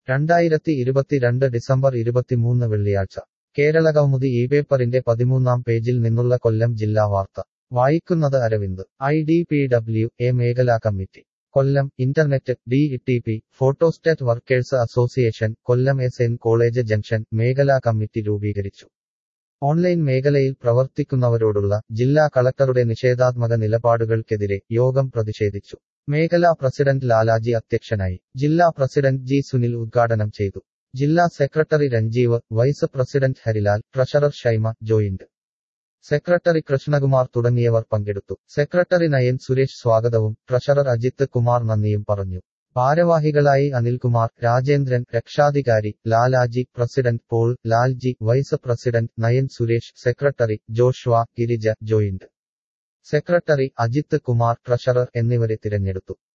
രണ്ടായിരത്തി ഇരുപത്തിരണ്ട് ഡിസംബർ ഇരുപത്തിമൂന്ന് വെള്ളിയാഴ്ച കേരളകൗമുദി ഈ പേപ്പറിന്റെ പതിമൂന്നാം പേജിൽ നിന്നുള്ള കൊല്ലം ജില്ലാ വാർത്ത വായിക്കുന്നത് Aravind I D P W A മേഖലാ committee Kollam internet D T P photostat workers association Kollam S N college junction മേഖലാ കമ്മിറ്റി രൂപീകരിച്ചു ഓൺലൈൻ മേഖലയിൽ പ്രവർത്തിക്കുന്നവരോടുള്ള ജില്ലാ കളക്ടറുടെ നിഷേധാത്മക നിലപാടുകൾക്കെതിരെ യോഗം പ്രതിഷേധിച്ചു മേഖലാ പ്രസിഡന്റ് ലാലാജി അധ്യക്ഷനായി ജില്ലാ പ്രസിഡന്റ് ജി സുനിൽ ഉദ്ഘാടനം ചെയ്തു ജില്ലാ secretary Ranjeev vice president Harilal treasurer Shaima joint secretary Krishnakumar തുടങ്ങിയവർ പങ്കെടുത്തു സെക്രട്ടറി നയൻ സുരേഷ് സ്വാഗതവും ട്രഷറർ അജിത്ത് കുമാർ നന്ദിയും പറഞ്ഞു ഭാരവാഹികളായി അനിൽകുമാർ രാജേന്ദ്രൻ രക്ഷാധികാരി Lalaji president Paul Lalji vice president Nayan Suresh secretary Joshua Girija joint secretary Ajith Kumar treasurer എന്നിവരെ തിരഞ്ഞെടുത്തു